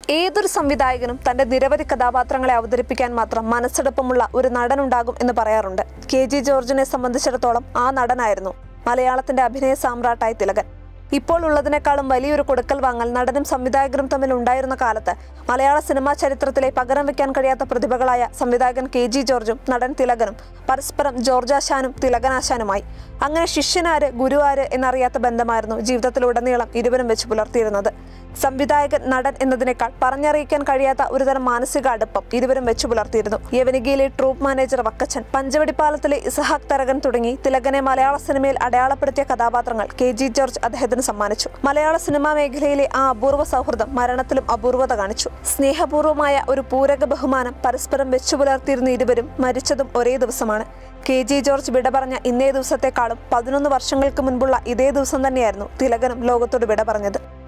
ഏതൊരു സംവിധായകനും തന്റെ നിരവധി കഥാപാത്രങ്ങളെ അവതരിപ്പിക്കാൻ മാത്രം മനസ്സെടുപ്പമുള്ള ഒരു നടനുണ്ടാകും എന്ന് പറയാറുണ്ട് കെ ജി ജോർജിനെ സംബന്ധിച്ചിടത്തോളം ആ നടനായിരുന്നു മലയാളത്തിന്റെ അഭിനയ സാമ്രാട്ടായി തിലകൻ ഇപ്പോൾ ഉള്ളതിനേക്കാളും വലിയൊരു കൊടുക്കൽ വാങ്ങൽ നടനും സംവിധായകനും തമ്മിൽ ഉണ്ടായിരുന്ന കാലത്ത് മലയാള സിനിമാ ചരിത്രത്തിലെ പകരം വെക്കാൻ കഴിയാത്ത പ്രതിഭകളായ സംവിധായകൻ കെ ജി ജോർജും നടൻ തിലകനും പരസ്പരം ജോർജാശാനും തിലകനാശാനുമായി അങ്ങനെ ശിഷ്യനാര് ഗുരുവാര് എന്നറിയാത്ത ബന്ധമായിരുന്നു ജീവിതത്തിലുടനീളം ഇരുവരും വെച്ച് പുലർത്തിയിരുന്നത് സംവിധായകൻ നടൻ എന്നതിനേക്കാൾ പറഞ്ഞറിയിക്കാൻ കഴിയാത്ത ഒരുതരം മാനസിക അടുപ്പം ഇരുവരും വെച്ചു പുലർത്തിയിരുന്നു യവനികയിലെ ട്രൂപ്പ് മാനേജർ വക്കച്ചൻ പഞ്ചവടിപ്പാലത്തിലെ ഇസഹാഖ് തരകൻ തുടങ്ങി തിലകനെ മലയാള സിനിമയിൽ അടയാളപ്പെടുത്തിയ കഥാപാത്രങ്ങൾ കെ ജി ജോർജ് അദ്ദേഹത്തിന് സമ്മാനിച്ചു മലയാള സിനിമാ മേഖലയിലെ ആ അപൂർവ സൗഹൃദം മരണത്തിലും അപൂർവത കാണിച്ചു സ്നേഹപൂർവമായ ഒരു പൂരക ബഹുമാനം പരസ്പരം വെച്ചു പുലർത്തിയിരുന്ന ഇരുവരും മരിച്ചതും ഒരേ ദിവസമാണ് കെ ജി ജോർജ് വിട പറഞ്ഞ ഇന്നേ ദിവസത്തെക്കാളും പതിനൊന്ന് വർഷങ്ങൾക്ക് മുൻപുള്ള ഇതേ ദിവസം തന്നെയായിരുന്നു തിലകനും ലോകത്തോട് വിട പറഞ്ഞത്